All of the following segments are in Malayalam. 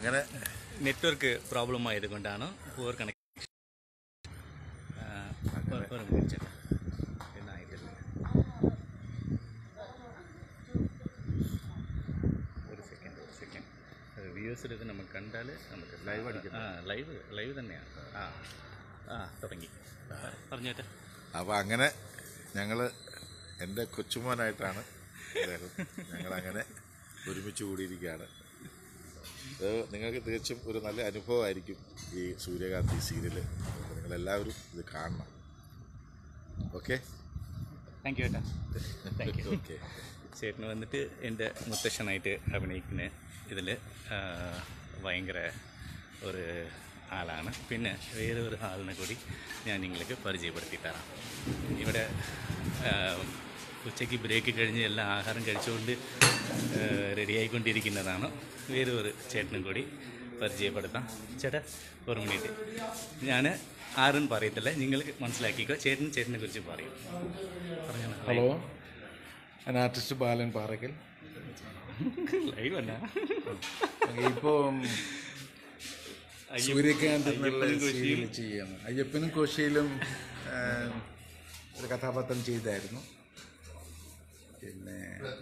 അങ്ങനെ നെറ്റ്വർക്ക് പ്രോബ്ലം ആയതുകൊണ്ടാണ് പൂർ കണക്ഷൻ എന്നായിട്ടില്ല ഒരു സെക്കൻഡ് ഒരു സെക്കൻഡ് വ്യൂസിലൊക്കെ നമ്മൾ കണ്ടാൽ നമുക്ക് ലൈവ് അടിക്കും ആ ലൈവ് ലൈവ് തന്നെയാണ് ആ ആ തുടങ്ങി പറഞ്ഞേട്ടെ അപ്പോൾ അങ്ങനെ ഞങ്ങൾ എൻ്റെ കൊച്ചുമോനായിട്ടാണ് അദ്ദേഹം ഞങ്ങളങ്ങനെ ഒരുമിച്ച് കൂടിയിരിക്കുകയാണ് ഇത് നിങ്ങൾക്ക് തീർച്ചയായും ഒരു നല്ല അനുഭവമായിരിക്കും ഈ സൂര്യകാന്തി സീരിയൽ നിങ്ങളെല്ലാവരും ഇത് കാണണം ഓക്കെ താങ്ക് യു ഏട്ടാ താങ്ക് യു ഓക്കെ ചേട്ടന് വന്നിട്ട് എൻ്റെ മുത്തശ്ശനായിട്ട് അഭിനയിക്കുന്ന ഇതിൽ ഭയങ്കര ഒരു ആളാണ് പിന്നെ വേറെ ഒരു ആളിനെ കൂടി ഞാൻ നിങ്ങൾക്ക് പരിചയപ്പെടുത്തി തരാം ഇവിടെ ആ, ഉച്ചയ്ക്ക് ബ്രേക്ക് കഴിഞ്ഞ് എല്ലാം ആഹാരം കഴിച്ചുകൊണ്ട് റെഡി ആയിക്കൊണ്ടിരിക്കുന്നതാണ് വേറെ ഒരു ചേട്ടനും കൂടി പരിചയപ്പെടുത്താം ചേട്ടാ ഒരു മിനിറ്റ് ഞാൻ ആരും പറയത്തില്ല നിങ്ങൾ മനസ്സിലാക്കിക്കോ ചേട്ടൻ ചേട്ടനെ കുറിച്ച് പറയും പറഞ്ഞോ ഹലോ ഞാൻ ആർട്ടിസ്റ്റ് ബാലൻ പാറയ്ക്കൽ ലൈവ് എന്നാ ഇപ്പോൾ സൂര്യകാന്ത് എന്നുള്ള അയ്യപ്പനും കോശിയും. സീരിയൽ ചെയ്യുന്നു അയ്യപ്പനും കോശിയിലും ആ, ഒരു കഥാപാത്രം ചെയ്തായിരുന്നു പിന്നെ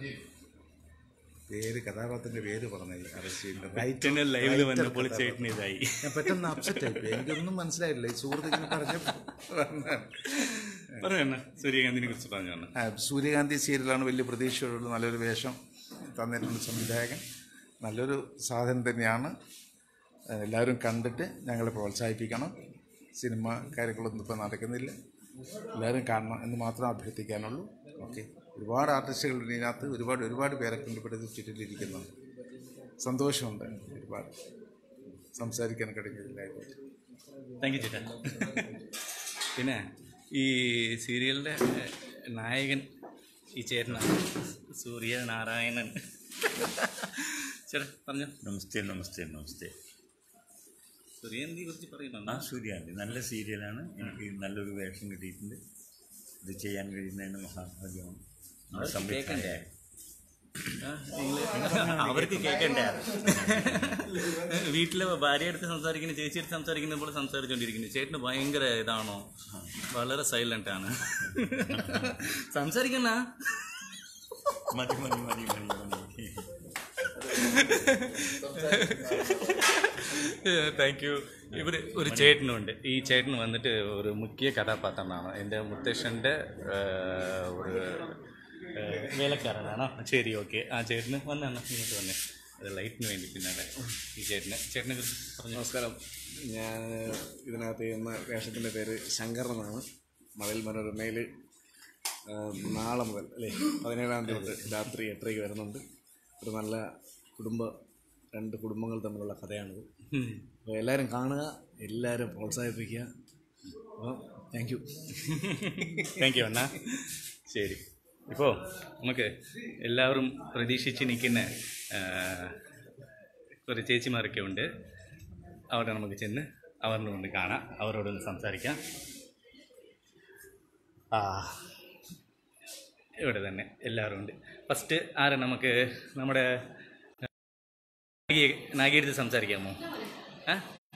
പേര് കഥാപാത്രത്തിന്റെ പേര് പറഞ്ഞു ചേട്ടനെ ലൈവിൽ വന്നപ്പോൾ ചേട്ടന് ഇതായി ഞാൻ പെട്ടെന്ന് അപ്സെറ്റ് ആയിപ്പോയി എനിക്കൊന്നും മനസ്സിലായില്ല ഈ സുഹൃത്ത് ഇങ്ങനെ പറഞ്ഞ പറഞ്ഞ സൂര്യകാന്തിനെ കുറിച്ച് പറഞ്ഞു തന്നെ ആ, സൂര്യകാന്തി സീരിയലാണ് വലിയ പ്രതീക്ഷയോടുള്ള നല്ലൊരു വേഷം തന്നിട്ടുണ്ട് സംവിധായകൻ നല്ലൊരു സാധനം തന്നെയാണ് ആ, എല്ലാവരും കണ്ടിട്ട് ഞങ്ങളെ പ്രോത്സാഹിപ്പിക്കണം സിനിമ കാര്യങ്ങളൊന്നും ഇപ്പോൾ നടക്കുന്നില്ല എല്ലാവരും കാണണം എന്ന് മാത്രം അഭ്യർത്ഥിക്കാനുള്ളൂ ഓക്കെ ഒരുപാട് ആർട്ടിസ്റ്റുകൾ ഇതിനകത്ത് ഒരുപാട് ഒരുപാട് പേരെ കൊണ്ടുപിടുത്തി ചുറ്റിലിരിക്കുന്നു സന്തോഷമുണ്ട് ഒരുപാട് സംസാരിക്കാൻ കഴിഞ്ഞതിലായിട്ട് താങ്ക് യു ചേട്ടാ പിന്നെ ഈ സീരിയലിൻ്റെ നായകൻ ഈ ചേട്ടനാണ് സൂര്യനാരായണൻ ചേട്ടാ പറഞ്ഞു നമസ്തേ നമസ്തേ നമസ്തേ സൂര്യകാന്തിയെ കുറിച്ച് ആ പറയുന്നുണ്ടോ സൂര്യാന്തി നല്ല സീരിയലാണ് എനിക്ക് നല്ലൊരു വേഷം കിട്ടിയിട്ടുണ്ട് ഇത് ചെയ്യാൻ കഴിയുന്നതിന് മഹാഭാഗ്യമാണ് നമ്മുടെ കേൾക്കണ്ടേ? സംവിധായകൻ. ആ, നിങ്ങള് അവർക്ക് കേൾക്കണ്ടേ വീട്ടിലെ ഭാര്യ അടുത്ത് സംസാരിക്കുന്ന ചേച്ചി അടുത്ത് സംസാരിക്കുന്ന പോലെ സംസാരിച്ചുകൊണ്ടിരിക്കുന്നു ചേട്ടന് ഭയങ്കര ഇതാണോ വളരെ സൈലന്റ് ആണ് സംസാരിക്കണ മതി മതി മതി മതി മതി താങ്ക് യു ഇവിടെ ഒരു ചേട്ടനുണ്ട് ഈ ചേട്ടൻ വന്നിട്ട് ഒരു മുഖ്യ കഥാപാത്രമാണ് എൻ്റെ മുത്തശ്ശൻ്റെ ഒരു ആ, വേലക്കാരനാണോ ശരി ഓക്കെ ആ ചേട്ടന് വന്നാണ് ഇങ്ങോട്ട് വന്നേ അത് ലൈറ്റിന് വേണ്ടി പിന്നാലെ ഈ ചേട്ടന് ചേട്ടനെ കുറിച്ച് പറഞ്ഞു നമസ്കാരം ഞാൻ ഇതിനകത്ത് ചെയ്യുന്ന വേഷത്തിൻ്റെ പേര് ശങ്കർ എന്നാണ് മഴൽ മനോരമയിൽ നാളെ മുതൽ അല്ലേ പതിനേഴാം തീയതി തൊട്ട് രാത്രി എട്ടരയ്ക്ക് വരുന്നുണ്ട് ഒരു നല്ല കുടുംബ രണ്ട് കുടുംബങ്ങൾ തമ്മിലുള്ള കഥയാണിത് അപ്പോൾ എല്ലാവരും കാണുക എല്ലാവരും പ്രോത്സാഹിപ്പിക്കുക അപ്പോൾ താങ്ക് യു താങ്ക് യു അണ്ണ ശരി ഇപ്പോൾ നമുക്ക് എല്ലാവരും പ്രതീക്ഷിച്ച് നിൽക്കുന്ന ആ, കുറേ ചേച്ചിമാരൊക്കെ ഉണ്ട് അവിടെ നമുക്ക് ചെന്ന് അവരുടെ ഒന്ന് കാണാം അവരോടൊന്ന് സംസാരിക്കാം ആ ഇവിടെ തന്നെ എല്ലാവരും ഉണ്ട് ഫസ്റ്റ് ആരാ നമുക്ക് നമ്മുടെ നാഗിയെ നാഗിയെടുത്ത് സംസാരിക്കാമോ ആ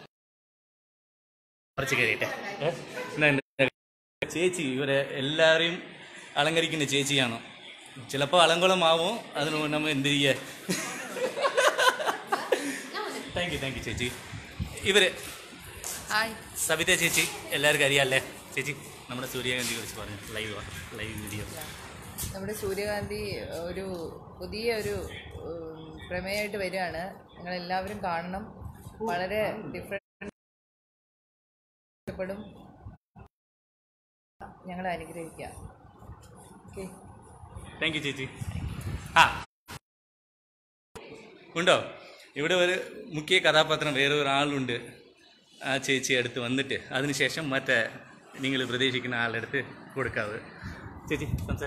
കുറച്ച് കയറിയിട്ടെ ഏ? എന്നാ ഉണ്ട്? ചേച്ചി ഇവരെ എല്ലാവരെയും അലങ്കരിക്കുന്ന ചേച്ചിയാണ് ചിലപ്പോൾ അലങ്കോളമാവും അതിന് നമ്മൾ എന്ത് ചെയ്യുക താങ്ക് യു താങ്ക് യു ചേച്ചി ഇവര് ഹായ് സവിത ചേച്ചി എല്ലാവർക്കും അറിയാമല്ലേ ചേച്ചി നമ്മുടെ സൂര്യകാന്തി കുറിച്ച് പറഞ്ഞു ലൈവ് ലൈവ് വീഡിയോ നമ്മുടെ സൂര്യകാന്തി ഒരു പുതിയ ഒരു ഉം, പ്രമേയമായിട്ട് വരികയാണ് നിങ്ങളെല്ലാവരും കാണണം വളരെ ഡിഫറെൻ്റ് ഇഷ്ടപ്പെടും ഞങ്ങളെ അനുഗ്രഹിക്കുക ഓക്കെ താങ്ക് യു ചേച്ചി ആ ഉണ്ടോ ഇവിടെ ഒരു മുഖ്യ കഥാപാത്രം വേറെ ഒരാളുണ്ട് ആ ചേച്ചി അടുത്ത് വന്നിട്ട് അതിനുശേഷം മറ്റേ നിങ്ങൾ പ്രതീക്ഷിക്കുന്ന ആളുടെ അടുത്ത് കൊടുക്കാവ് ചേച്ചി സംസാരിച്ചു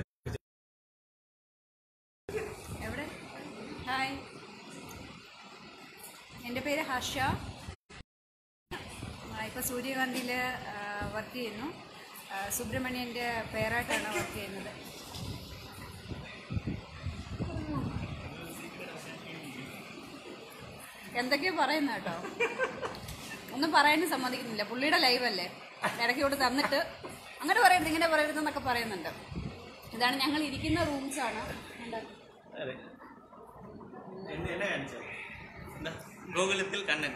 എവിടെ ഹായ് എൻ്റെ പേര് ഹർഷ ഇപ്പോൾ സൂര്യകാന്തിയിൽ വർക്ക് ചെയ്യുന്നു ആ, സുബ്രഹ്മണ്യൻ്റെ പേരായിട്ടാണ് വർക്ക് ചെയ്യുന്നത് എന്തൊക്കെയോ പറയുന്ന കേട്ടോ ഒന്നും പറയാനും സമ്മതിക്കുന്നില്ല പുള്ളിയുടെ ലൈവ് അല്ലേ ഇടയ്ക്ക് കൊണ്ട് തന്നിട്ട് അങ്ങനെ പറയരുത് ഇങ്ങനെ പറയരുത് എന്നൊക്കെ പറയുന്നുണ്ട് ഇതാണ് ഞങ്ങൾ ഇരിക്കുന്ന റൂംസ് ആണ് കണ്ടോ? അതെ എന്നെ എന്നെ കാണിച്ചോ എന്താ ഗോകുലത്തിൽ കണ്ണൻ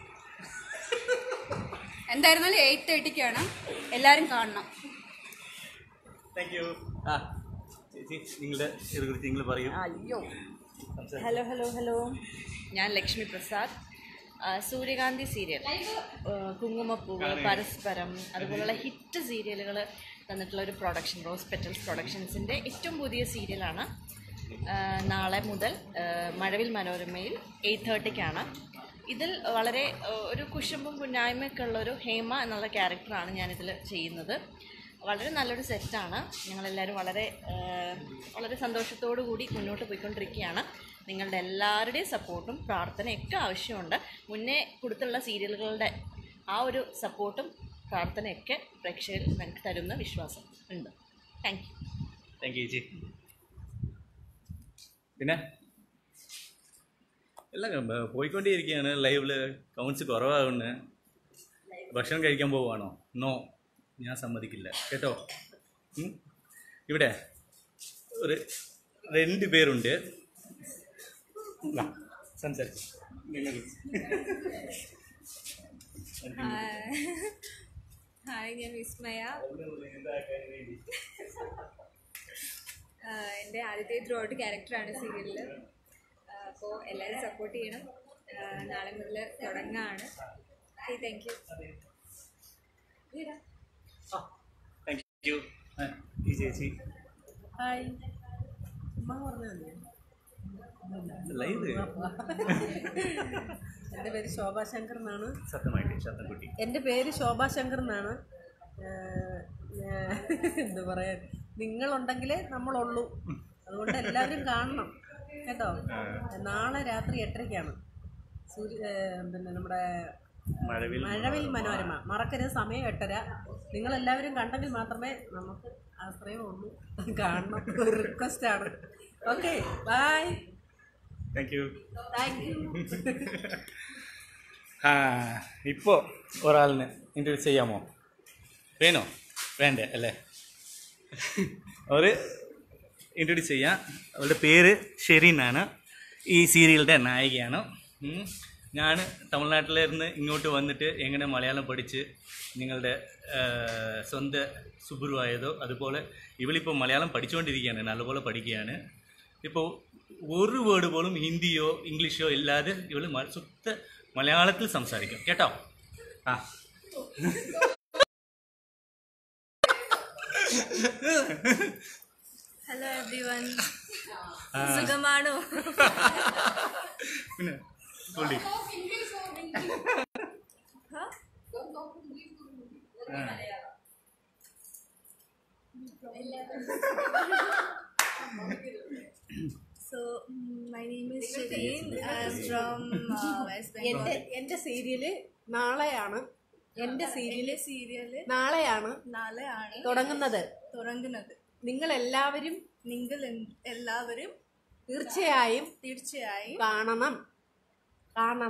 എന്തായിരുന്നാലും എയ്റ്റ് തേർട്ടിക്കാണ് എല്ലാവരും കാണണം താങ്ക് യു ആ ചേച്ചി നിങ്ങളുടെ ഇതിനെക്കുറിച്ച് നിങ്ങൾ പറയൂ അയ്യോ ഹലോ ഹലോ ഹലോ ഞാൻ ലക്ഷ്മി പ്രസാദ് ആ, സൂര്യകാന്തി സീരിയൽ ആ, കുങ്കുമപ്പൂവ് പരസ്പരം അതുപോലുള്ള ഹിറ്റ് സീരിയലുകൾ തന്നിട്ടുള്ള ഒരു പ്രൊഡക്ഷൻ റോസ് പെറ്റൽസ് പ്രൊഡക്ഷൻസിൻ്റെ ഏറ്റവും പുതിയ സീരിയലാണ് ആ, നാളെ മുതൽ ആ, മഴവിൽ മനോരമയിൽ എയ്റ്റ് തേർട്ടിക്കാണ് ഇതിൽ വളരെ ആ, ഒരു കുശുമ്പും കുഞ്ഞായ്മയൊക്കെ ഉള്ള ഒരു ഹേമ എന്നുള്ള ക്യാരക്ടറാണ് ഞാനിതിൽ ചെയ്യുന്നത് വളരെ നല്ലൊരു സെറ്റാണ് ഞങ്ങളെല്ലാവരും വളരെ ആ, വളരെ സന്തോഷത്തോടു കൂടി മുന്നോട്ട് പോയിക്കൊണ്ടിരിക്കുകയാണ് നിങ്ങളുടെ എല്ലാവരുടെയും സപ്പോർട്ടും പ്രാർത്ഥനയൊക്കെ ആവശ്യമുണ്ട് മുന്നേ കൊടുത്തുള്ള സീരിയലുകളുടെ ആ ഒരു സപ്പോർട്ടും പ്രാർത്ഥനയൊക്കെ പ്രേക്ഷകരിൽ ഞങ്ങൾക്ക് തരുന്ന വിശ്വാസം ഉണ്ട് താങ്ക് യു താങ്ക് യു ചേച്ചി പിന്നെ എല്ലാം ബ- പോയിക്കൊണ്ടേയിരിക്കുകയാണ് ലൈവില് കൗണ്ട്സ് കുറവാകുന്നു ഭക്ഷണം കഴിക്കാൻ പോവുകയാണോ നോ ഞാൻ സമ്മതിക്കില്ല കേട്ടോ ഉം? ഇവിടെ ഒരു രണ്ട് പേരുണ്ട് വാ, സംസാരിച്ചു നിങ്ങൾ ഹായ് ഞാൻ വിസ്മയ ആഹ് എൻ്റെ ആദ്യത്തെ ത്രൂ ഔട്ട് ക്യാരക്ടറാണ് സീരിയലിൽ അപ്പോൾ എല്ലാവരും സപ്പോർട്ട് ചെയ്യണം ആഹ് നാളെ മുതൽ തുടങ്ങാണ് okay thank you thank you ഈ ചേച്ചി ഹായ് ഉമ്മ പറഞ്ഞതല്ലേ ലൈവ് എൻ്റെ പേര് ശോഭാ ശങ്കർ എന്നാണ് സത്യമായിട്ട് ശബ്ദക്കുട്ടി എൻ്റെ പേര് ശോഭാ ശങ്കർ എന്നാണ് ഏഹ്, ഞാൻ എന്ത് പറയാൻ നിങ്ങളുണ്ടെങ്കിലേ നമ്മളുള്ളൂ അതുകൊണ്ട് എല്ലാവരും കാണണം കേട്ടോ നാളെ രാത്രി എട്ടരയ്ക്കാണ് സൂര്യ ഏഹ്, പിന്നെ നമ്മുടെ മഴവിൽ മഴവിൽ മനോരമ മറക്കരുത് സമയം എട്ടര നിങ്ങളെല്ലാവരും കണ്ടെങ്കിൽ മാത്രമേ നമുക്ക് ആശ്രയമുള്ളൂ കാണണം ഒരു റിക്വസ്റ്റാണ് okay bye thank you thank you ആ ഇപ്പോൾ ഒരാളിനെ ഇൻട്രൊഡ്യൂസ് ചെയ്യാമോ വേണോ വേണ്ടേ അല്ലേ അവർ ഇൻട്രൊഡ്യൂസ് ചെയ്യാം അവളുടെ പേര് ഷെരീനാണ് ഈ സീരിയലിൻ്റെ നായികയാണ് ഉം. ഞാൻ തമിഴ്നാട്ടിലിരുന്ന് ഇങ്ങോട്ട് വന്നിട്ട് എങ്ങനെ മലയാളം പഠിച്ച് നിങ്ങളുടെ ആ, സ്വന്തം സുബ്രുവായതോ അതുപോലെ ഇവളിപ്പോൾ മലയാളം പഠിച്ചുകൊണ്ടിരിക്കുകയാണ് നല്ലപോലെ പഠിക്കുകയാണ് ഇപ്പോൾ ഒരു വേർഡ് പോലും ഹിന്ദിയോ ഇംഗ്ലീഷോ ഇല്ലാതെ ഇവൾ മ- ശുദ്ധ മലയാളത്തിൽ സംസാരിക്കും കേട്ടോ ആ ഹലോ എവ്രി വൺ സുഖമാണോ പിന്നെ പുള്ളി so my name is Shereen from west എൻ്റെ ബംഗാൾ എൻ്റെ സീരിയല് നാളെയാണ് എൻ്റെ സീരിയല് സീരിയല് നാളെയാണ് നാളെയാണ് തുടങ്ങുന്നത് തുടങ്ങുന്നത് നിങ്ങൾ എല്ലാവരും നിങ്ങൾ എല്ലാവരും തീർച്ചയായും തീർച്ചയായും കാണണം കാണണം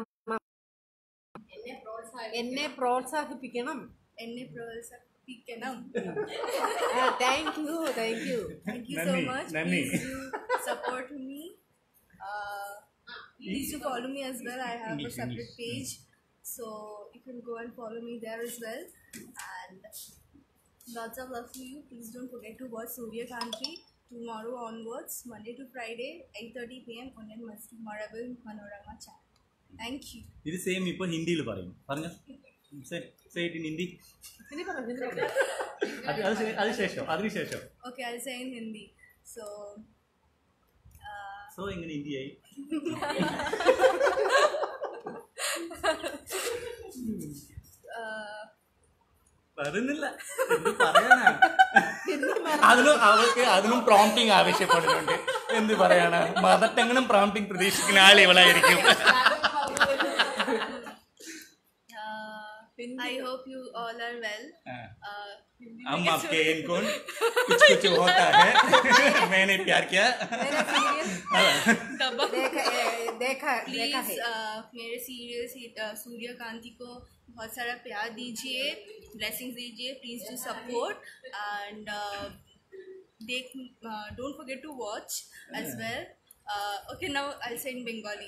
എന്നെ പ്രോത്സാഹിപ്പിക്കണം എന്നെ പ്രോത്സാഹിപ്പിക്കണം thank you thank you Thank you so Nani, much. Nani. Please do support me. Uh, please do follow me as well. I have English, a separate English. page, so you can go and follow me there as well. And lots of love to you. Please don't forget to watch Surya Kantri tomorrow onwards, Monday to Friday, 8:30 p.m. on your Must Marable Manorama channel. Thank you. ഇത് സെയിം ഇപ്പോൾ ഹിന്ദിയിൽ പറയും പറഞ്ഞു സേറ്റ് ഇൻ ഹിന്ദി ഇനി പറഞ്ഞു ഇനി പറഞ്ഞു അത് അത് ശേ- അത് ശേഷം അതിന് ശേഷം Okay, I'll say in Hindi. So. Uh, so എങ്ങനെ ഹിന്ദിയായി uh, പറയുന്നില്ല എന്ത് പറയാനാ അതിനും അവൾക്ക് അതിനും പ്രോംപ്റ്റിംഗ് ആവശ്യപ്പെടുന്നുണ്ട് എന്ത് പറയാനാ മതത്തെങ്ങനും പ്രോംപ്റ്റിംഗ് പ്രതീക്ഷിക്കുന്ന ആൾ ഇവളായിരിക്കും uh, I hope you all are well. हाँ। Uh, हम आपके इनकौन कुछ कुछ होता है मैंने प्यार किया देखा देखा देखा प्लीज है मेरे सीरियल सूर्यकांति को बहुत सारा प्यार दीजिए ब्लेसिंग्स दीजिए प्लीज डू सपोर्ट एंड देख don't forget to watch as well okay now I say in Bengali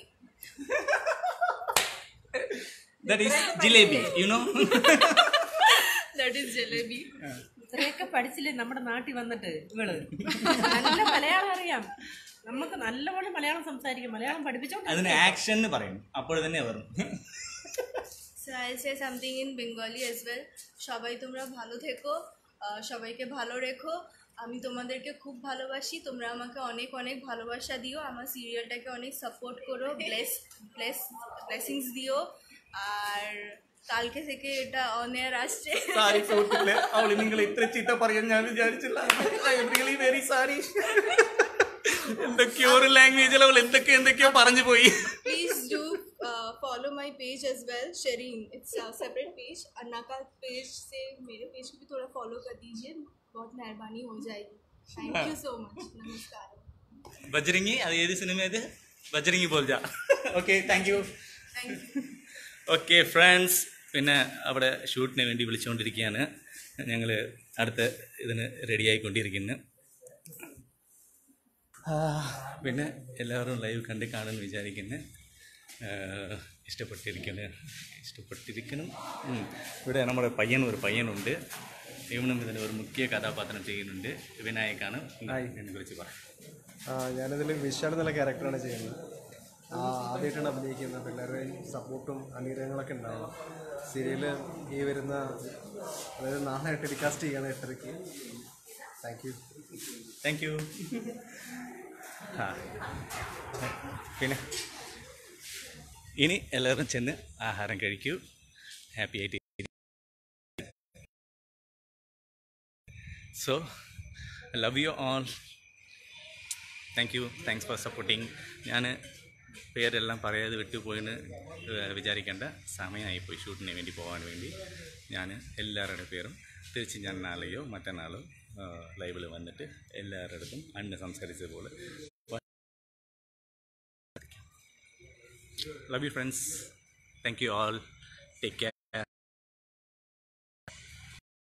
that is jalebi you know that is jalebi ഇത്രയൊക്കെ പഠിച്ചില്ലേ നമ്മുടെ നാട്ടിൽ വന്നിട്ട് ഇവള് നല്ല മലയാളം അറിയാം നമുക്ക് നല്ലപോലെ മലയാളം സംസാരിക്കും മലയാളം പഠിപ്പിച്ചോണ്ട് അതിന് ആക്ഷൻ എന്ന് പറയും അപ്പോൾ തന്നെ വരും so I say something in Bengali as well সবাই তোমরা ভালো থেকো আহ, সবাইকে ভালো রেখো আমি তোমাদেরকে খুব ভালোবাসি তোমরা আমাকে অনেক অনেক ভালোবাসা দিও আমার সিরিয়ালটাকে অনেক সাপোর্ট করো ব্লেস ব্লেস ব্লেসিংস দিও আর কালকে থেকে এটা অন এয়ার আসছে സാരി സുഹൃത്തുക്കളെ അവള് നിങ്ങൾ ഇത്ര ചീത്ത പറയാൻ ഞാൻ വിചാരിച്ചില്ല റിയലി വെരി സാരി എന്തൊക്കെയോ ഒരു ലാംഗ്വേജിൽ അവൾ എന്തൊക്കെ എന്തൊക്കെയോ പറഞ്ഞു പോയി please do follow my page as well Shereen it's separate page Anna का पेज से मेरे पेज को भी थोड़ा फॉलो कर दीजिए बहुत मेहरबानी हो जाएगी थैंक यू सो मच नमस्कार ബജരംഗി അത് ഏത് സിനിമ ഇത് ബജരംഗി പോൽജ okay thank you thank you okay friends പിന്നെ അവിടെ ഷൂട്ടിന് വേണ്ടി വിളിച്ചുകൊണ്ടിരിക്കുകയാണ് ഞങ്ങൾ അടുത്ത ഇതിന് റെഡിയായിക്കൊണ്ടിരിക്കുന്നു ആ, പിന്നെ എല്ലാവരും ലൈവ് കണ്ട് കാണുമെന്ന് വിചാരിക്കുന്നു ആ, ഇഷ്ടപ്പെട്ടിരിക്കുന്നു ഇഷ്ടപ്പെട്ടിരിക്കണം ഉം. ഇവിടെ നമ്മുടെ പയ്യൻ ഒരു പയ്യനുണ്ട് ഇവനും ഇതിന് ഒരു മുഖ്യ കഥാപാത്രം ചെയ്യുന്നുണ്ട് വിനായക്കാണ് എന്നെ കുറിച്ച് പറയാം ആ, ഞാനതിൽ വിശാൽ എന്നുള്ള ക്യാരക്ടറാണ് ചെയ്യുന്നത് ആ, ആദ്യമായിട്ടാണ് അഭിനയിക്കുന്നത് അപ്പോൾ എല്ലാവരുടെയും സപ്പോർട്ടും അനുഗ്രഹങ്ങളൊക്കെ ഉണ്ടാവണം സീരിയല് ഈ വരുന്ന അതായത് നാളെ ടെലികാസ്റ്റ് ചെയ്യണം എട്ടരയ്ക്ക് താങ്ക് യു താങ്ക് യു ആ പിന്നെ ഇനി എല്ലാവരും ചെന്ന് ആഹാരം കഴിക്കൂ ഹാപ്പി ആയിട്ട് so love you all thank you thanks for supporting ഞാൻ പേരെല്ലാം പറയാതെ വിട്ടുപോയെന്ന് ഏഹ്, വിചാരിക്കേണ്ട സമയമായിപ്പോയി ഷൂട്ടിന് വേണ്ടി പോകാൻ വേണ്ടി ഞാൻ എല്ലാവരുടെ പേരും തിരിച്ച് ഞാൻ നാളെയോ മറ്റന്നാളോ ലൈവിൽ വന്നിട്ട് എല്ലാവരുടെ അടുത്തും അന്ന് സംസാരിച്ചതുപോലെ love you friends thank you all take care